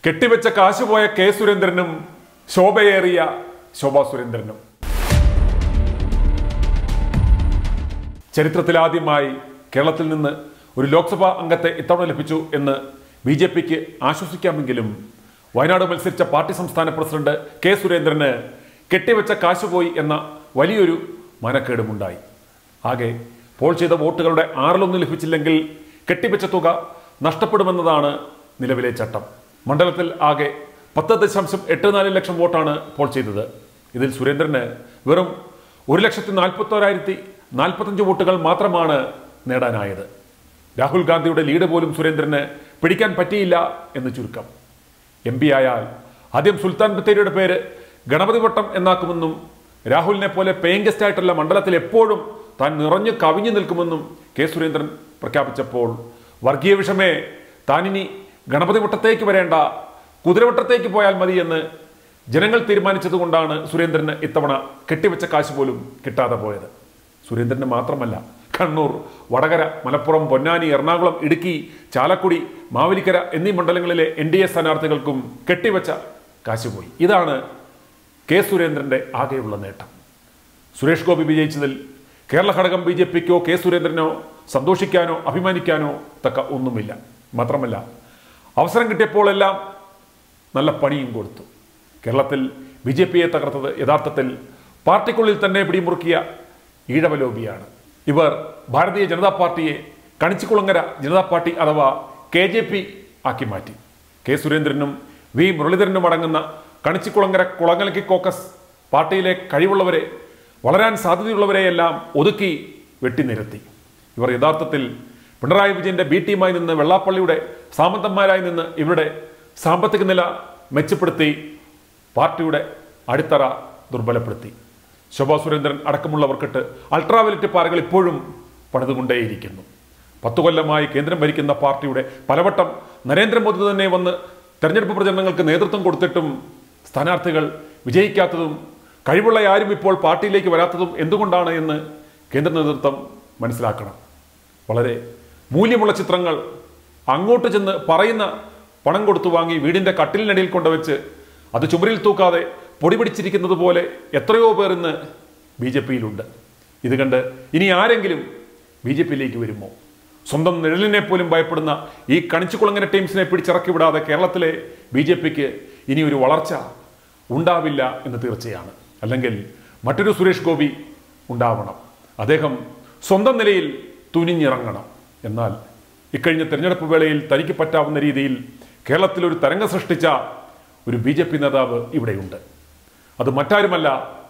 കെട്ടിവെച്ച കാശുപോയ K സുരേന്ദ്രനും ശോഭയേറിയ ശോഭാ സുരേന്ദ്രനും ചരിത്രത്തിലാദ്യമായി കേരളത്തിൽ നിന്ന് ഒരു ലോക്സഭാ അംഗത്തെ ഇത്തവണ ലഭിച്ചു എന്ന് ബി ജെ പിക്ക് ആശ്വസിക്കാമെങ്കിലും വയനാട് മത്സരിച്ച പാർട്ടി സംസ്ഥാന പ്രസിഡന്റ് കെ സുരേന്ദ്രന് കെട്ടിവെച്ച കാശുപോയി എന്ന വലിയൊരു മനക്കേടുമുണ്ടായി ആകെ പോൾ ചെയ്ത വോട്ടുകളുടെ ആറിലൊന്ന് ലഭിച്ചില്ലെങ്കിൽ കെട്ടിവെച്ച തുക നഷ്ടപ്പെടുമെന്നതാണ് നിലവിലെ ചട്ടം മണ്ഡലത്തിൽ ആകെ പത്ത് ദശാംശം എട്ട് നാല് ലക്ഷം വോട്ടാണ് പോൾ ചെയ്തത് ഇതിൽ സുരേന്ദ്രന് വെറും ഒരു ലക്ഷത്തി നാൽപ്പത്തോരായിരത്തി നാൽപ്പത്തഞ്ച് വോട്ടുകൾ മാത്രമാണ് നേടാനായത് രാഹുൽ ഗാന്ധിയുടെ ലീഡ് പോലും സുരേന്ദ്രന് പിടിക്കാൻ പറ്റിയില്ല എന്ന് ചുരുക്കം എം പി ആയാൽ ആദ്യം സുൽത്താൻ ബത്തേരിയുടെ പേര് ഗണപതി വട്ടം എന്നാക്കുമെന്നും രാഹുലിനെ പോലെ പേയിങ് ഗസ്റ്റ് ആയിട്ടുള്ള മണ്ഡലത്തിൽ എപ്പോഴും താൻ നിറഞ്ഞു കവിഞ്ഞു നിൽക്കുമെന്നും കെ സുരേന്ദ്രൻ പ്രഖ്യാപിച്ചപ്പോൾ വർഗീയ വിഷമേ താനിനി ഗണപതി വട്ടത്തേക്ക് വരേണ്ട കുതിരവട്ടത്തേക്ക് പോയാൽ മതി എന്ന് ജനങ്ങൾ തീരുമാനിച്ചതുകൊണ്ടാണ് സുരേന്ദ്രന് ഇത്തവണ കെട്ടിവെച്ച കാശ് പോലും കിട്ടാതെ പോയത് സുരേന്ദ്രന് മാത്രമല്ല കണ്ണൂർ വടകര മലപ്പുറം പൊന്നാനി എറണാകുളം ഇടുക്കി ചാലക്കുടി മാവേലിക്കര എന്നീ മണ്ഡലങ്ങളിലെ എൻ ഡി എ സ്ഥാനാർത്ഥികൾക്കും കെട്ടിവെച്ച കാശ് പോയി ഇതാണ് കെ സുരേന്ദ്രന്റെ ആകെയുള്ള നേട്ടം സുരേഷ് ഗോപി വിജയിച്ചതിൽ കേരള ഘടകം ബി ജെ പിക്കോ കെ സുരേന്ദ്രനോ സന്തോഷിക്കാനോ അഭിമാനിക്കാനോ തക്ക ഒന്നുമില്ല മാത്രമല്ല അവസരം കിട്ടിയപ്പോഴെല്ലാം നല്ല പണിയും കൊടുത്തു കേരളത്തിൽ ബി ജെ പിയെ തകർത്തത് യഥാർത്ഥത്തിൽ പാർട്ടിക്കുള്ളിൽ തന്നെ പിടിമുറുക്കിയ ഈഴവലോബിയാണ് ഇവർ ഭാരതീയ ജനതാ പാർട്ടിയെ കണിച്ചിക്കുളങ്ങര ജനതാ പാർട്ടി അഥവാ കെ ജെ പി ആക്കി മാറ്റി കെ സുരേന്ദ്രനും വി മുരളീധരനും അടങ്ങുന്ന കണിച്ചിക്കുളങ്ങര കുളങ്ങലക്കി കോക്കസ് പാർട്ടിയിലെ കഴിവുള്ളവരെ വളരാൻ സാധ്യതയുള്ളവരെയെല്ലാം ഒതുക്കി വെട്ടിനിരത്തി ഇവർ യഥാർത്ഥത്തിൽ പിണറായി വിജയന്റെ ബി ടീമായി നിന്ന് വെള്ളാപ്പള്ളിയുടെ സാമന്തന്മാരായി നിന്ന് ഇവരുടെ സാമ്പത്തിക നില മെച്ചപ്പെടുത്തി പാർട്ടിയുടെ അടിത്തറ ദുർബലപ്പെടുത്തി ശോഭാ സുരേന്ദ്രൻ അടക്കമുള്ളവർക്കിട്ട് അൾട്രാവയലറ്റ് പാറകൾ ഇപ്പോഴും പണിതുകൊണ്ടേയിരിക്കുന്നു പത്തു കൊല്ലമായി കേന്ദ്രം ഭരിക്കുന്ന പാർട്ടിയുടെ പലവട്ടം നരേന്ദ്രമോദി തന്നെ വന്ന് തെരഞ്ഞെടുപ്പ് പ്രചരണങ്ങൾക്ക് നേതൃത്വം കൊടുത്തിട്ടും സ്ഥാനാർത്ഥികൾ വിജയിക്കാത്തതും കഴിവുള്ള ആരും ഇപ്പോൾ പാർട്ടിയിലേക്ക് വരാത്തതും എന്തുകൊണ്ടാണ് എന്ന് കേന്ദ്ര നേതൃത്വം മനസ്സിലാക്കണം വളരെ മൂല്യമുള്ള ചിത്രങ്ങൾ അങ്ങോട്ട് ചെന്ന് പറയുന്ന പണം കൊടുത്തു വാങ്ങി വീടിന്റെ കട്ടിലിനടിയിൽ കൊണ്ടുവച്ച് അത് ചുമരിൽ തൂക്കാതെ പൊടി പിടിച്ചിരിക്കുന്നത് പോലെ എത്രയോ പേർ ഇന്ന് ബി ജെ പിയിലുണ്ട് ഇത് കണ്ട് ഇനി ആരെങ്കിലും ബി ജെ പിയിലേക്ക് വരുമോ സ്വന്തം നിഴലിനെ പോലും ഭയപ്പെടുന്ന ഈ കണിച്ചുകുളങ്ങര ടീംസിനെ പിടിച്ചിറക്കി വിടാതെ കേരളത്തിലെ ബി ജെ പിക്ക് ഇനി ഒരു വളർച്ച ഉണ്ടാവില്ല എന്ന് തീർച്ചയാണ് അല്ലെങ്കിൽ മറ്റൊരു സുരേഷ് ഗോപി ഉണ്ടാവണം അദ്ദേഹം സ്വന്തം നിലയിൽ തുനിഞ്ഞിറങ്ങണം എന്നാൽ ഇക്കഴിഞ്ഞ തെരഞ്ഞെടുപ്പ് വേളയിൽ തനിക്ക് പറ്റാവുന്ന രീതിയിൽ കേരളത്തിൽ ഒരു തരംഗം സൃഷ്ടിച്ച ഒരു ബി ജെ പി നേതാവ് ഇവിടെയുണ്ട് അത് മറ്റാരുമല്ല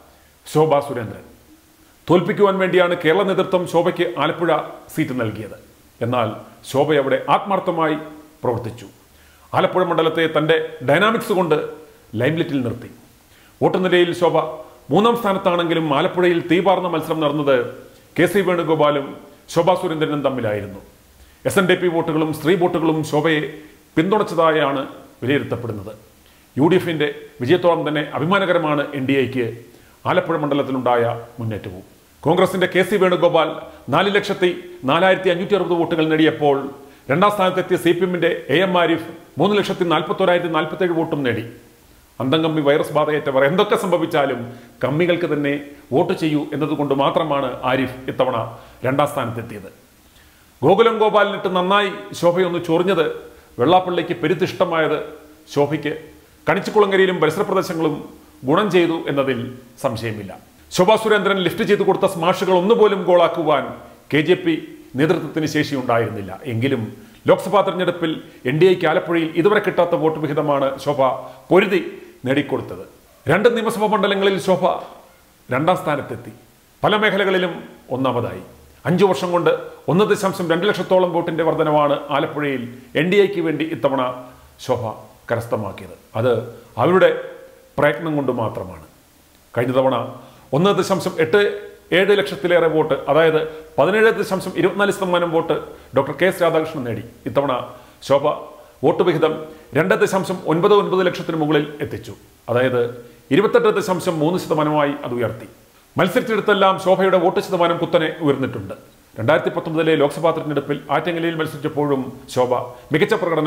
ശോഭാ സുരേന്ദ്രൻ തോൽപ്പിക്കുവാൻ വേണ്ടിയാണ് കേരള നേതൃത്വം ശോഭയ്ക്ക് ആലപ്പുഴ സീറ്റ് നൽകിയത് എന്നാൽ ശോഭ അവിടെ ആത്മാർത്ഥമായി പ്രവർത്തിച്ചു ആലപ്പുഴ മണ്ഡലത്തെ തൻ്റെ ഡൈനാമിക്സ് കൊണ്ട് ലൈംലിറ്റിൽ നിർത്തി വോട്ട് നിലയിൽ ശോഭ മൂന്നാം സ്ഥാനത്താണെങ്കിലും ആലപ്പുഴയിൽ തീപാർന്ന മത്സരം നടന്നത് കെ സി വേണുഗോപാലും ശോഭാ സുരേന്ദ്രനും തമ്മിലായിരുന്നു എസ് എൻ ഡി പി വോട്ടുകളും സ്ത്രീ വോട്ടുകളും ശോഭയെ പിന്തുണച്ചതായാണ് വിലയിരുത്തപ്പെടുന്നത് യു ഡി എഫിന്റെ വിജയത്തോളം തന്നെ അഭിമാനകരമാണ് എൻ ഡി എക്ക് ആലപ്പുഴ മണ്ഡലത്തിലുണ്ടായ മുന്നേറ്റവും കോൺഗ്രസിന്റെ കെ സി വേണുഗോപാൽ നാല് ലക്ഷത്തി നാലായിരത്തി അഞ്ഞൂറ്റി അറുപത് വോട്ടുകൾ നേടിയപ്പോൾ രണ്ടാം സ്ഥാനത്തെത്തിയ സി പി എമ്മിന്റെ എ എം ആരിഫ് മൂന്ന് ലക്ഷത്തി നാൽപ്പത്തോരായിരത്തി നാൽപ്പത്തേഴ് വോട്ടും നേടി അന്തംകമ്മി വൈറസ് ബാധയേറ്റവർ എന്തൊക്കെ സംഭവിച്ചാലും കമ്മികൾക്ക് തന്നെ വോട്ട് ചെയ്യൂ എന്നതുകൊണ്ട് മാത്രമാണ് ആരിഫ് ഇത്തവണ രണ്ടാം സ്ഥാനത്തെത്തിയത് ഗോകുലം ഗോപാലിനിട്ട് നന്നായി ശോഭയൊന്ന് ചൊറിഞ്ഞത് വെള്ളാപ്പള്ളിക്ക് പെരുത്തിഷ്ടമായത് ശോഭയ്ക്ക് കണിച്ചുകുളങ്ങരയിലും പരിസര പ്രദേശങ്ങളും ഗുണം ചെയ്തു എന്നതിൽ സംശയമില്ല ശോഭാ സുരേന്ദ്രൻ ലിഫ്റ്റ് ചെയ്തു കൊടുത്ത സ്മാഷുകൾ ഒന്നുപോലും ഗോളാക്കുവാൻ കെ ജെ പി നേതൃത്വത്തിന് ശേഷിയുണ്ടായിരുന്നില്ല എങ്കിലും ലോക്സഭാ തെരഞ്ഞെടുപ്പിൽ എൻ ഡി എക്ക് ആലപ്പുഴയിൽ ഇതുവരെ കിട്ടാത്ത വോട്ട് വിഹിതമാണ് ശോഭ പൊരുതി നേടിക്കൊടുത്തത് രണ്ട് നിയമസഭാ മണ്ഡലങ്ങളിൽ ശോഭ രണ്ടാം സ്ഥാനത്തെത്തി പല മേഖലകളിലും ഒന്നാമതായി അഞ്ചു വർഷം കൊണ്ട് ഒന്ന് ദശാംശം രണ്ട് ലക്ഷത്തോളം വോട്ടിന്റെ വർധനവാണ് ആലപ്പുഴയിൽ എൻ ഡി എക്ക് വേണ്ടി ഇത്തവണ ശോഭ കരസ്ഥമാക്കിയത് അത് അവരുടെ പ്രയത്നം കൊണ്ട് മാത്രമാണ് കഴിഞ്ഞ തവണ ഒന്ന് ദശാംശം എട്ട് ഏഴ് ലക്ഷത്തിലേറെ വോട്ട് അതായത് പതിനേഴ് ദശാംശം ഇരുപത്തിനാല് ശതമാനം vote doctor K S Radhakrishnan നേടി ഇത്തവണ ശോഭ വോട്ട് വിഹിതം രണ്ട് ദശാംശം ഒൻപത് ഒൻപത് ലക്ഷത്തിന് മുകളിൽ എത്തിച്ചു അതായത് ഇരുപത്തെട്ട് ദശാംശം മൂന്ന് ശതമാനമായി അത് ഉയർത്തി മത്സരിച്ചിടത്തെല്ലാം ശോഭയുടെ വോട്ട് ശതമാനം കുത്തനെ ഉയർന്നിട്ടുണ്ട് രണ്ടായിരത്തി പത്തൊമ്പതിലെ ലോക്സഭാ തെരഞ്ഞെടുപ്പിൽ ആറ്റങ്ങലിയിൽ മത്സരിച്ചപ്പോഴും ശോഭ മികച്ച പ്രകടനം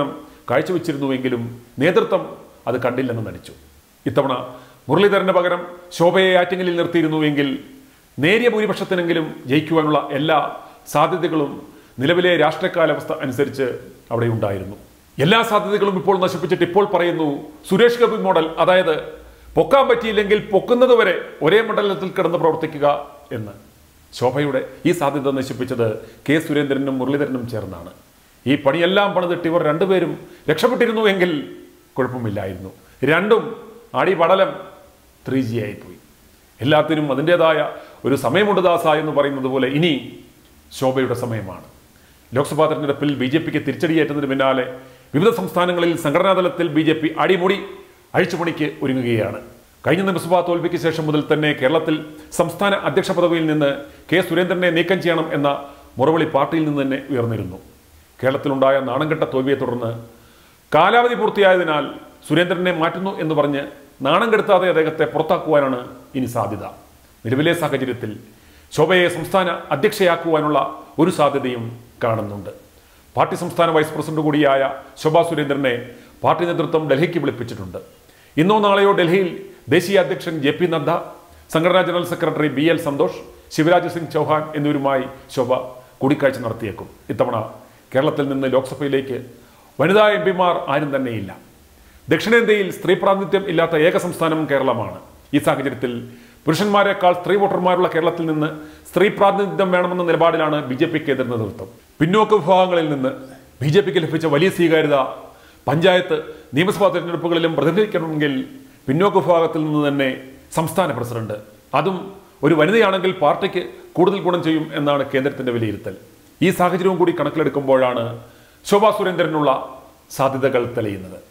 കാഴ്ചവെച്ചിരുന്നുവെങ്കിലും നേതൃത്വം അത് കണ്ടില്ലെന്ന് നടിച്ചു ഇത്തവണ മുരളീധരന് പകരം ശോഭയെ ആറ്റിങ്ങലിൽ നിർത്തിയിരുന്നുവെങ്കിൽ നേരിയ ഭൂരിപക്ഷത്തിനെങ്കിലും ജയിക്കുവാനുള്ള എല്ലാ സാധ്യതകളും നിലവിലെ രാഷ്ട്രീയ കാലാവസ്ഥ അനുസരിച്ച് അവിടെ ഉണ്ടായിരുന്നു എല്ലാ സാധ്യതകളും ഇപ്പോൾ നശിപ്പിച്ചിട്ട് ഇപ്പോൾ പറയുന്നു സുരേഷ് ഗോപി മോഡൽ അതായത് പൊക്കാൻ പറ്റിയില്ലെങ്കിൽ പൊക്കുന്നത് വരെ ഒരേ മണ്ഡലത്തിൽ കിടന്ന് പ്രവർത്തിക്കുക എന്ന് ശോഭയുടെ ഈ സാധ്യത നശിപ്പിച്ചത് കെ സുരേന്ദ്രനും മുരളീധരനും ചേർന്നാണ് ഈ പണിയെല്ലാം പണിതിട്ട് ഇവർ രണ്ടുപേരും രക്ഷപ്പെട്ടിരുന്നുവെങ്കിൽ കുഴപ്പമില്ലായിരുന്നു രണ്ടും അടി പടലം ത്രീ ജി ആയിപ്പോയി എല്ലാത്തിനും അതിൻ്റെതായ ഒരു സമയമുണ്ട് ദാസ എന്ന് പറയുന്നത് പോലെ ഇനി ശോഭയുടെ സമയമാണ് ലോക്സഭാ തെരഞ്ഞെടുപ്പിൽ ബി ജെ പിക്ക് തിരിച്ചടിയേറ്റതിന് പിന്നാലെ വിവിധ സംസ്ഥാനങ്ങളിൽ സംഘടനാ തലത്തിൽ ബി ജെ പി അടിമുടി അഴിച്ചുപണിക്ക് ഒരുങ്ങുകയാണ് കഴിഞ്ഞ നിയമസഭാ തോൽവിക്ക് ശേഷം മുതൽ തന്നെ കേരളത്തിൽ സംസ്ഥാന അധ്യക്ഷ പദവിയിൽ നിന്ന് കെ സുരേന്ദ്രനെ നീക്കം ചെയ്യണം എന്ന മുറവിളി പാർട്ടിയിൽ നിന്ന് തന്നെ ഉയർന്നിരുന്നു കേരളത്തിലുണ്ടായ നാണംകെട്ട തോൽവിയെ തുടർന്ന് കാലാവധി പൂർത്തിയായതിനാൽ സുരേന്ദ്രനെ മാറ്റുന്നു എന്ന് പറഞ്ഞ് നാണം കെടുത്താതെ അദ്ദേഹത്തെ പുറത്താക്കുവാനാണ് ഇനി സാധ്യത നിലവിലെ സാഹചര്യത്തിൽ ശോഭയെ സംസ്ഥാന അധ്യക്ഷയാക്കുവാനുള്ള ഒരു സാധ്യതയും കാണുന്നുണ്ട് പാർട്ടി സംസ്ഥാന വൈസ് പ്രസിഡന്റ് കൂടിയായ ശോഭാ സുരേന്ദ്രനെ പാർട്ടി നേതൃത്വം ഡൽഹിക്ക് വിളിപ്പിച്ചിട്ടുണ്ട് ഇന്നോ നാളെയോ ഡൽഹിയിൽ ദേശീയ അധ്യക്ഷൻ ജെ പി നദ്ദ സംഘടനാ general secretary B L Santhosh Shivraj Singh Chouhan എന്നിവരുമായി ശോഭ കൂടിക്കാഴ്ച നടത്തിയേക്കും ഇത്തവണ കേരളത്തിൽ നിന്ന് ലോക്സഭയിലേക്ക് വനിതാ എം പിമാർ ആരും തന്നെയില്ല ദക്ഷിണേന്ത്യയിൽ സ്ത്രീ പ്രാതിനിധ്യം ഇല്ലാത്ത ഏക സംസ്ഥാനം കേരളമാണ് ഈ സാഹചര്യത്തിൽ പുരുഷന്മാരെക്കാൾ സ്ത്രീ വോട്ടർമാരുള്ള കേരളത്തിൽ നിന്ന് സ്ത്രീ പ്രാതിനിധ്യം വേണമെന്ന നിലപാടിലാണ് ബി ജെ പിക്ക് എതിർ നേതൃത്വം പിന്നോക്ക വിഭാഗങ്ങളിൽ നിന്ന് ബി ജെ പിക്ക് ലഭിച്ച വലിയ സ്വീകാര്യത പഞ്ചായത്ത് നിയമസഭാ തെരഞ്ഞെടുപ്പുകളിലും പ്രതിഫലിക്കണമെങ്കിൽ പിന്നോക്ക വിഭാഗത്തിൽ നിന്ന് തന്നെ സംസ്ഥാന പ്രസിഡന്റ് അതും ഒരു വനിതയാണെങ്കിൽ പാർട്ടിക്ക് കൂടുതൽ ഗുണം ചെയ്യും എന്നാണ് കേന്ദ്രത്തിന്റെ വിലയിരുത്തൽ ഈ സാഹചര്യവും കൂടി കണക്കിലെടുക്കുമ്പോഴാണ് ശോഭാ സുരേന്ദ്രനുള്ള സാധ്യതകൾ തെളിയുന്നത്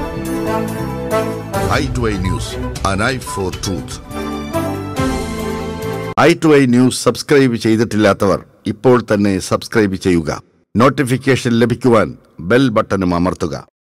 eye to eye news an eye for truth eye to eye news subscribe ചെയ്തിട്ടില്ലാത്തവർ ഇപ്പോൾ തന്നെ സബ്സ്ക്രൈബ് ചെയ്യുക നോട്ടിഫിക്കേഷൻ ലഭിക്കുവാൻ ബെൽ ബട്ടണും അമർത്തുക